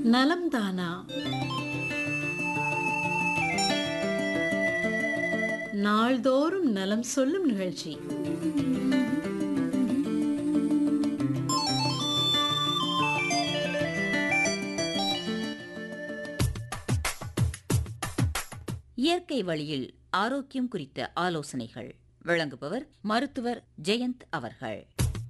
நலம் தானா நாள்தோறும் நலம் சொல்லும் நிகழ்ச்சி இயற்கை வழியில் ஆரோக்கியம் குறித்த ஆலோசனைகள் வழங்குபவர் மருத்துவர் ஜெயந்த் அவர்கள்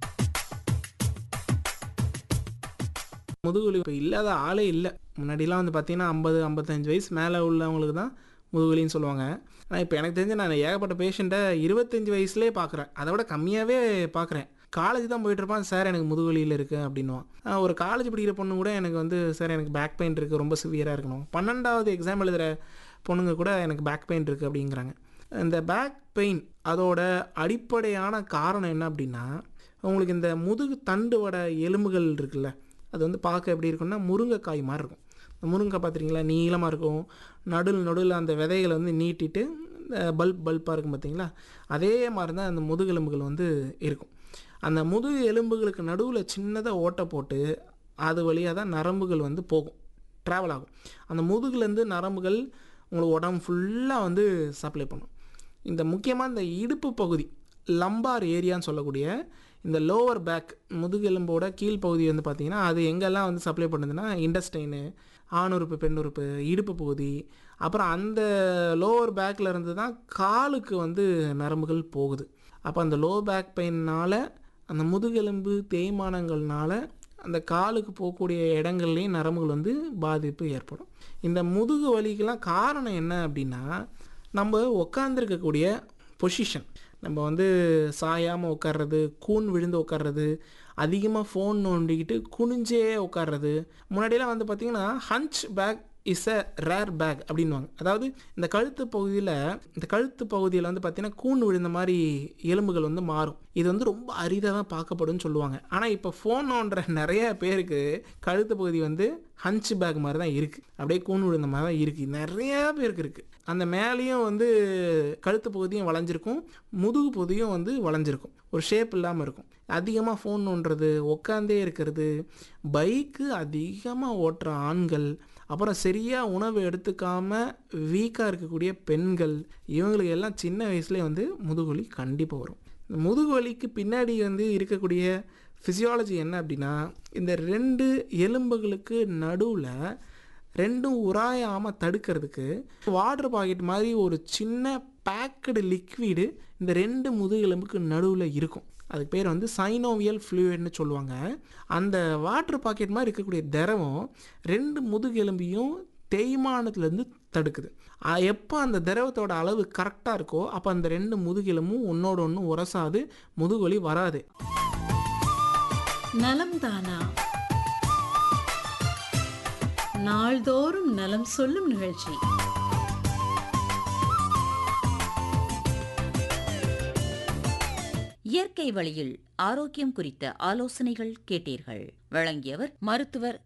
முதுகுவலி இப்போ இல்லாத ஆளே இல்லை முன்னாடிலாம் வந்து பார்த்தீங்கன்னா ஐம்பது ஐம்பத்தஞ்சு வயசு மேலே உள்ளவங்களுக்கு தான் முதுகுவலின்னு சொல்லுவாங்க ஆனால் இப்போ எனக்கு தெரிஞ்சு நான் ஏகப்பட்ட பேஷண்ட்டை இருபத்தஞ்சி வயசுலேயே பார்க்குறேன் அதை விட கம்மியாகவே பார்க்குறேன் காலேஜ் தான் போயிட்டு இருப்பான் சார் எனக்கு முதுகுவலியில் இருக்குது அப்படின்னுவான் ஆஹ் ஒரு காலேஜ் படிக்கிற பொண்ணு கூட எனக்கு வந்து சார் எனக்கு பேக் பெயின் இருக்குது ரொம்ப சிவியராக இருக்கணும் பன்னெண்டாவது எக்ஸாம் எழுதுகிற பொண்ணுங்க கூட எனக்கு பேக் பெயின் இருக்குது அப்படிங்கிறாங்க இந்த பேக் பெயின் அதோட அடிப்படையான காரணம் என்ன அப்படின்னா உங்களுக்கு இந்த முதுகு தண்டு வட எலும்புகள் இருக்குல்ல அது வந்து பார்க்க எப்படி இருக்கும்னா முருங்கைக்காய் மாதிரி இருக்கும் இந்த முருங்கை பார்த்துருக்கீங்களா நீளமாக இருக்கும் நடுவில் நடுவில் அந்த விதைகளை வந்து நீட்டிட்டு இந்த பல்ப் பல்பாக இருக்கும் பார்த்தீங்களா அதே மாதிரி தான் அந்த முதுகெலும்புகள் வந்து இருக்கும் அந்த முதுகு எலும்புகளுக்கு நடுவில் சின்னதாக ஓட்டை போட்டு அது வழியாக தான் நரம்புகள் வந்து போகும் ட்ராவல் ஆகும் அந்த முதுகுலேருந்து நரம்புகள் உங்களுக்கு உடம்பு ஃபுல்லாக வந்து சப்ளை பண்ணும் இந்த முக்கியமாக இந்த இடுப்பு பகுதி லம்பார் ஏரியான்னு சொல்லக்கூடிய இந்த லோவர் பேக் முதுகெலும்போட கீழ்ப்பகுதி வந்து பார்த்திங்கன்னா அது எங்கெல்லாம் வந்து சப்ளை பண்ணுதுன்னா இண்டஸ்டைனு ஆணுறுப்பு பெண்ணுறுப்பு இடுப்பு பகுதி அப்புறம் அந்த லோவர் பேக்கில் இருந்து தான் காலுக்கு வந்து நரம்புகள் போகுது அப்போ அந்த லோ பேக் பெயினால் அந்த முதுகெலும்பு தேய்மானங்கள்னால அந்த காலுக்கு போகக்கூடிய இடங்கள்லேயும் நரம்புகள் வந்து பாதிப்பு ஏற்படும் இந்த முதுகு வலிக்கெல்லாம் காரணம் என்ன அப்படின்னா நம்ம உட்காந்துருக்கக்கூடிய பொசிஷன் நம்ம வந்து சாயாமல் உட்கார்றது கூன் விழுந்து உட்கார்றது அதிகமாக ஃபோன் நோண்டிக்கிட்டு குனிஞ்சே உட்கார்றது முன்னாடியெல்லாம் வந்து பார்த்திங்கன்னா hunch back is a rare back அப்படின்வாங்க அதாவது இந்த கழுத்து பகுதியில் இந்த கழுத்து பகுதியில் வந்து பார்த்திங்கன்னா கூன் விழுந்த மாதிரி எலும்புகள் வந்து மாறும் இது வந்து ரொம்ப அரிதாக தான் பார்க்கப்படும்னு சொல்லுவாங்க ஆனால் இப்போ ஃபோன் நோண்டுற நிறைய பேருக்கு கழுத்து பகுதி வந்து ஹஞ்ச் பேக் மாதிரி தான் இருக்குது அப்படியே கூன் விழுந்த மாதிரி தான் இருக்குது நிறையா பேருக்கு இருக்குது அந்த மேலேயும் வந்து கழுத்து பகுதியும் வளைஞ்சிருக்கும் முதுகு பகுதியும் வந்து வளைஞ்சிருக்கும் ஒரு ஷேப் இல்லாமல் இருக்கும் அதிகமாக ஃபோன் நோண்டுறது உட்காந்தே இருக்கிறது பைக்கு அதிகமாக ஓட்டுற ஆண்கள் அப்புறம் சரியாக உணவு எடுத்துக்காமல் வீக்காக இருக்கக்கூடிய பெண்கள் இவங்களுக்கு எல்லாம் சின்ன வயசுலேயே வந்து முதுகுவலி கண்டிப்பாக வரும் இந்த முதுகுவலிக்கு பின்னாடி வந்து இருக்கக்கூடிய ஃபிசியாலஜி என்ன அப்படின்னா இந்த ரெண்டு எலும்புகளுக்கு நடுவில் ரெண்டும் உராயாமல் தடுக்கிறதுக்கு வாட்டர் பாக்கெட் மாதிரி ஒரு சின்ன பேக்கடு லிக்விடு இந்த ரெண்டு முதுகெலும்புக்கு நடுவில் இருக்கும் அதுக்கு பேர் வந்து சைனோவியல் ஃப்ளூயிட்னு சொல்லுவாங்க அந்த வாட்டர் பாக்கெட் மாதிரி இருக்கக்கூடிய திரவம் ரெண்டு முதுகெலும்பையும் தேய்மானத்துலேருந்து தடுக்குது அ- எப்போ அந்த திரவத்தோட அளவு கரெக்டாக இருக்கோ அப்போ அந்த ரெண்டு முதுகெலும்பும் ஒன்றோட ஒன்று உரசாது முதுகுவலி வராது நலம் தானா நாள்தோறும் நலம் சொல்லும் நிகழ்ச்சி இயற்கை வழியில் ஆரோக்கியம் குறித்த ஆலோசனைகள் கேட்டீர்கள் வழங்கியவர் மருத்துவர்